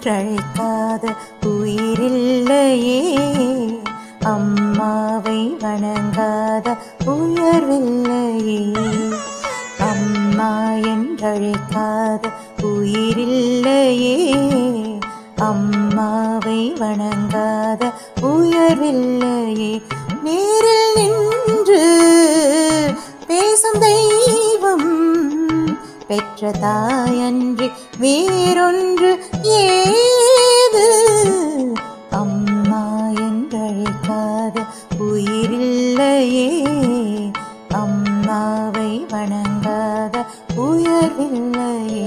என்றழைக்காத உயிரில்லையே அம்மாவை வணங்காத உயர்வில்லையே அம்மா என்றழைக்காத உயிரில்லையே அம்மாவை வணங்காத உயர்வில்லையே நேரில் நின்று பேசும் தெய்வம் பெற்ற தாயன்றி வேறொன்று ஏது அம்மா என்றழைக்காத உயிரில்லையே அம்மாவை வணங்காத உயர்வில்லையே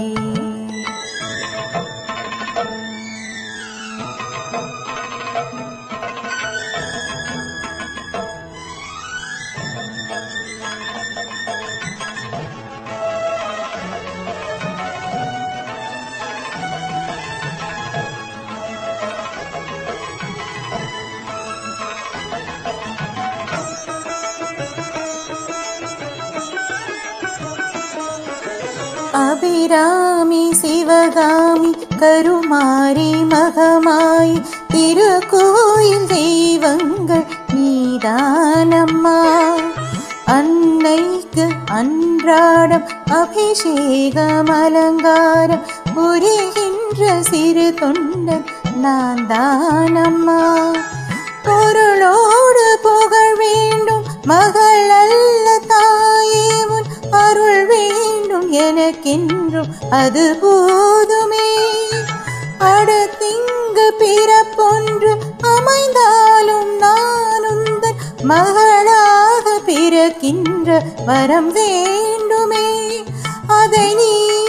அபிராமி சிவகாமி கருமாரி மகமாய் திருக்கோயில் தெய்வங்கள் நீதானம்மா அன்னைக்கு அன்றாடம் அபிஷேகம் அலங்காரம் புரிகின்ற சிறு தொண்டன் நான் தானம்மா பொருளோடு புகழ் வேண்டும் மகள் அல்ல தாயே உன் அருள் வேண்டும் எனக்கென்றும் அது போதுமே அடுத்திங்கு பிறப்பொன்று அமைந்தாலும் நானுந்தன் மகளாக பிறக்கின்ற வரம் வேண்டுமே அதை நீ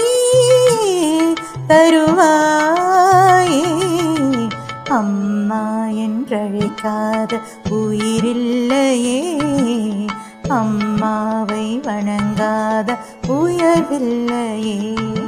தருவாயே அம்மா என்றழைக்காத உயிரில்லையே அம்மாவை வணங்காத உயர்வில்லையே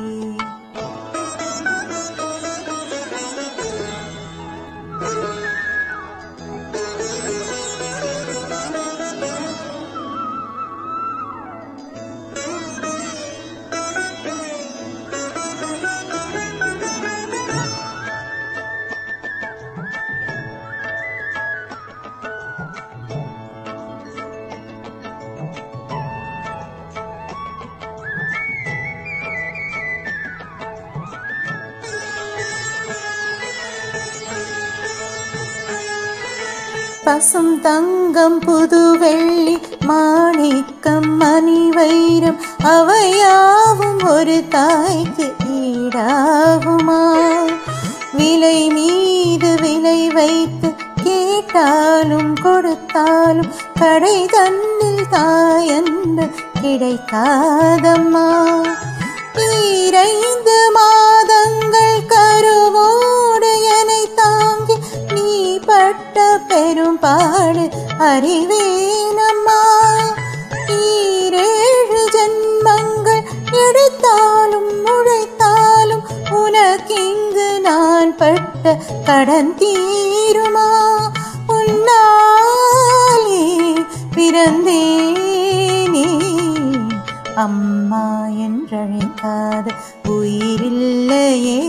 பசும் தங்கம் புது வெள்ளி மாணிக்கம் மணி வைரம் அவையாவும் ஒரு தாய்க்கு ஈடாகுமா விலை மீது விலை வைத்து கேட்டாலும் கொடுத்தாலும் கடை தன்னில் தாயன்று கிடைக்காதம்மா ஈரைந்து மாதங்கள் கருவோடு என்னை தாங்கி நீ பட்ட பெரும் பாடு அறிவேனம்மா ஈரேழு ஜென்மங்கள் எடுத்தாலும் உழைத்தாலும் உனக்கிங்கு நான் பட்ட கடன் தீருமா உன்னாலே பிறந்தேனே அம்மா என்றழைக்காத உயிரில்லையே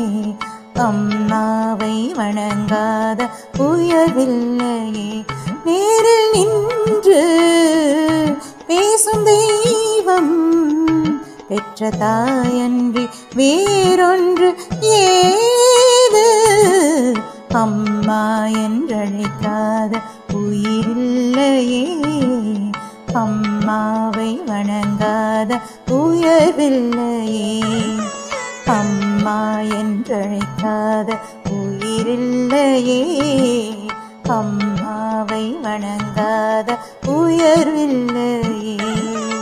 அம்மாவை வணங்காத உயர்வில்லையே நேரில் நின்று பேசும் தெய்வம் பெற்ற தாயன்றி வேறொன்று ஏது அம்மா என்றழைக்காத உயிரில்லையே அம்மாவை வணங்காத உயர்வில்லையே அம்மா என்றழைக்காத உயிரில்லையே அம்மாவை வணங்காத உயர்வில்லையே